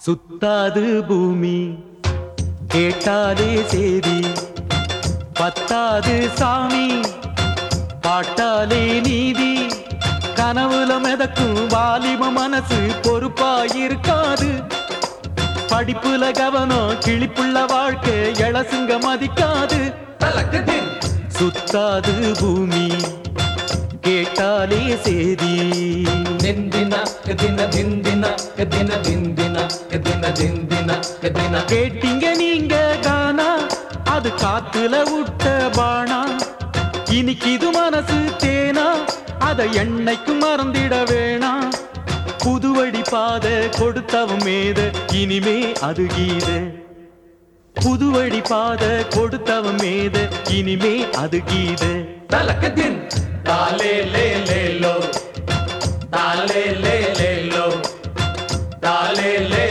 சுத்தாது பூமி கேட்டாலே சேதி பத்தாது சாமி பாட்டாலே நீதி கனவுல மிதக்கும் வாலிப மனசு பொறுப்பாயிருக்காது படிப்புல கவனம் கிளிப்புள்ள வாழ்க்கை எழசுங்க மதிக்காது தலக்கதின் சுத்தாது பூமி கேட்டாலே சேதி ನಿಂದಿನ ಕದಿನ ದಿಂದಿನ ಕದಿನ ದಿಂದಿನ ಕದಿನ ದಿಂದಿನ ಕದಿನ கேட்டீங்க நீங்க கானா அது காத்துல விட்ட பானா இனிக்கிது மனசு தேனா அதை என்னைக்கும் மறந்திட வேணாம் புதுவடி பாத கொடுத்தவன் மேத இனிமே அது கீத புதுவடி பாத கொடுத்தவன் மேத இனிமே அது கீத ತಲಕದಿನ್ ತಾಲೆ ಲೇ ಲೇ ಲೋ ತಾಲೆ ಲೇ ಲೇ ಲೋ ತಾಲೆ ಲೇ